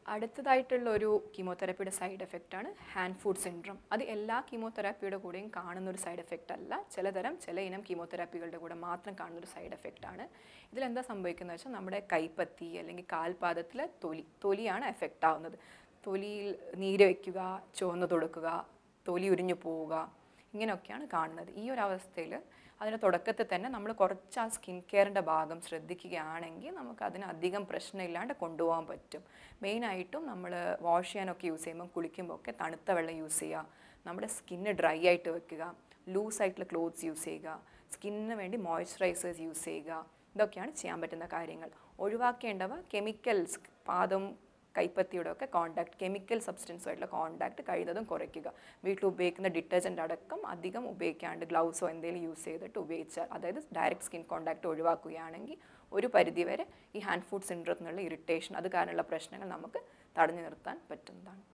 അടുത്തതായിട്ടുള്ള ഒരു കീമോതെറാപ്പിയുടെ സൈഡ് എഫക്റ്റാണ് ഹാൻഡ് ഫുഡ് സിൻഡ്രം അത് എല്ലാ കീമോതെറാപ്പിയുടെ കൂടെയും കാണുന്ന ഒരു സൈഡ് എഫക്റ്റ് അല്ല ചിലതരം ചില ഇനം കീമോതെറാപ്പികളുടെ കൂടെ മാത്രം കാണുന്ന ഒരു സൈഡ് എഫക്റ്റ് ആണ് ഇതിലെന്താ സംഭവിക്കുന്നത് വെച്ചാൽ നമ്മുടെ കൈപ്പത്തി അല്ലെങ്കിൽ കാൽപാദത്തിലെ തൊലി തൊലിയാണ് എഫക്റ്റ് ആവുന്നത് തൊലിയിൽ നീര് വയ്ക്കുക ചുവന്ന് തുടക്കുക തൊലി ഉരിഞ്ഞു പോവുക ഇങ്ങനെയൊക്കെയാണ് കാണുന്നത് ഈ ഒരു അവസ്ഥയിൽ അതിൻ്റെ തുടക്കത്തിൽ തന്നെ നമ്മൾ കുറച്ച് ആ സ്കിൻ കെയറിൻ്റെ ഭാഗം ശ്രദ്ധിക്കുകയാണെങ്കിൽ നമുക്ക് അതിന് അധികം പ്രശ്നമില്ലാണ്ട് കൊണ്ടുപോകാൻ പറ്റും മെയിനായിട്ടും നമ്മൾ വാഷ് ചെയ്യാനൊക്കെ യൂസ് ചെയ്യുമ്പോൾ കുളിക്കുമ്പോൾ ഒക്കെ തണുത്ത വെള്ളം യൂസ് ചെയ്യുക നമ്മുടെ സ്കിന്ന് ഡ്രൈ ആയിട്ട് വെക്കുക ലൂസായിട്ടുള്ള ക്ലോത്ത്സ് യൂസ് ചെയ്യുക സ്കിന്നിന് വേണ്ടി മോയ്സ്ചറൈസേഴ്സ് യൂസ് ചെയ്യുക ഇതൊക്കെയാണ് ചെയ്യാൻ പറ്റുന്ന കാര്യങ്ങൾ ഒഴിവാക്കേണ്ടവ കെമിക്കൽസ് പാദം കൈപ്പത്തിയുടെ ഒക്കെ കോണ്ടാക്ട് കെമിക്കൽ സബ്സ്റ്റൻസുമായിട്ടുള്ള കോണ്ടാക്ട് കഴിയുന്നതും കുറയ്ക്കുക വീട്ടിൽ ഉപയോഗിക്കുന്ന ഡിറ്റർജൻ്റ് അടക്കം അധികം ഉപയോഗിക്കാണ്ട് ഗ്ലൗസോ എന്തെങ്കിലും യൂസ് ചെയ്തിട്ട് ഉപയോഗിച്ചാൽ അതായത് ഡയറക്റ്റ് സ്കിൻ കോണ്ടാക്ട് ഒഴിവാക്കുകയാണെങ്കിൽ ഒരു പരിധിവരെ ഈ ഹാൻഡ് ഫുഡ് സിൻഡ്രത്തിനുള്ള ഇറിറ്റേഷൻ അത് കാരണമുള്ള പ്രശ്നങ്ങൾ നമുക്ക് തടഞ്ഞു നിർത്താൻ പറ്റുന്നതാണ്